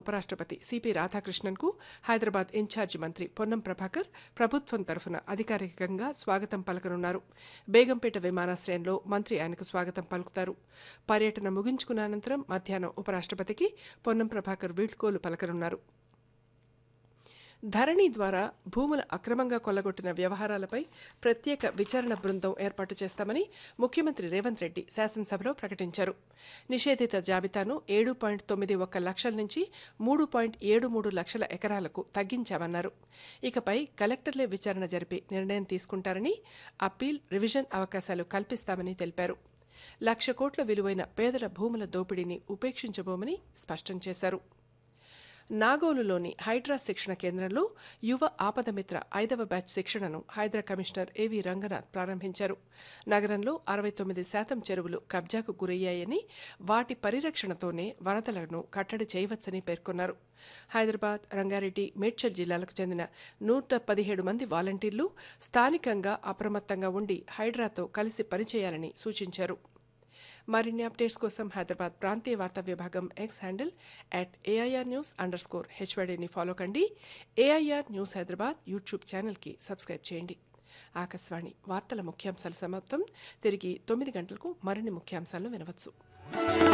ఉపరాష్ట్రపతి CP రాధాకృష్ణన్కు Hyderabad incharge మంత్రి పొన్నం ప్రభాకర్ ప్రభుత్వం తరఫున అధికారికంగా స్వాగతం పలకనున్నారు బేగంపేట విమానాశ్రయంలో మంత్రి ఆయనకు స్వాగతం పలుకుతారు పర్యటన ముగించుకున్న అనంతరం మధ్యాహ్నం ఉపరాష్ట్రపతికి పొన్నం ప్రభాకర్ వీడ్కోలు పలకనున్నారు ధరణి ద్వారా భూముల అక్రమంగా కొల్లగొట్టిన వ్యవహారాలపై ప్రత్యేక విచారణ బృందం ఏర్పాటు చేస్తామని ముఖ్యమంత్రి రేవంత్ రెడ్డి శాసనసభలో ప్రకటించారు నిషేధిత జాబితాను ఏడు పాయింట్ తొమ్మిది ఒక్క లక్షల నుంచి మూడు పాయింట్ ఏడు మూడు లక్షల ఎకరాలకు తగ్గించామన్నారు ఇకపై కలెక్టర్లే విచారణ జరిపి నిర్ణయం తీసుకుంటారని అప్పీల్ రివిజన్ అవకాశాలు కల్పిస్తామని తెలిపారు లక్ష కోట్ల విలువైన పేదల భూముల దోపిడీని ఉపేక్షించబోమని స్పష్టం చేశారు నాగోలులోని హైడ్రా శిక్షణ కేంద్రంలో యువ ఆపదమిత్ర ఐదవ బ్యాచ్ శిక్షణను హైడ్రా కమిషనర్ ఏవి రంగనాథ్ ప్రారంభించారు నగరంలో అరవై తొమ్మిది శాతం చెరువులు కబ్జాకు గురయ్యాయని వాటి పరిరక్షణతోనే వరదలను కట్టడి చేయవచ్చని పేర్కొన్నారు హైదరాబాద్ రంగారెడ్డి మేడ్చల్ జిల్లాలకు చెందిన నూట పదిహేడు మంది వాలంటీర్లు స్థానికంగా అప్రమత్తంగా ఉండి హైడ్రాతో కలిసి పనిచేయాలని సూచించారు మరిన్ని అప్డేట్స్ కోసం హైదరాబాద్ ప్రాంతీయ వార్తా విభాగం X handle at AIR news underscore హెచ్వైడీని ఫాలో కండి ఏఐఆర్ న్యూస్ హైదరాబాద్ యూట్యూబ్ ఛానల్కి సబ్స్క్రైబ్ చేయండి ఆకాశవాణి వార్తల ముఖ్యాంశాలు సమాప్తం తిరిగి తొమ్మిది గంటలకు మరిన్ని ముఖ్యాంశాలను వినవచ్చు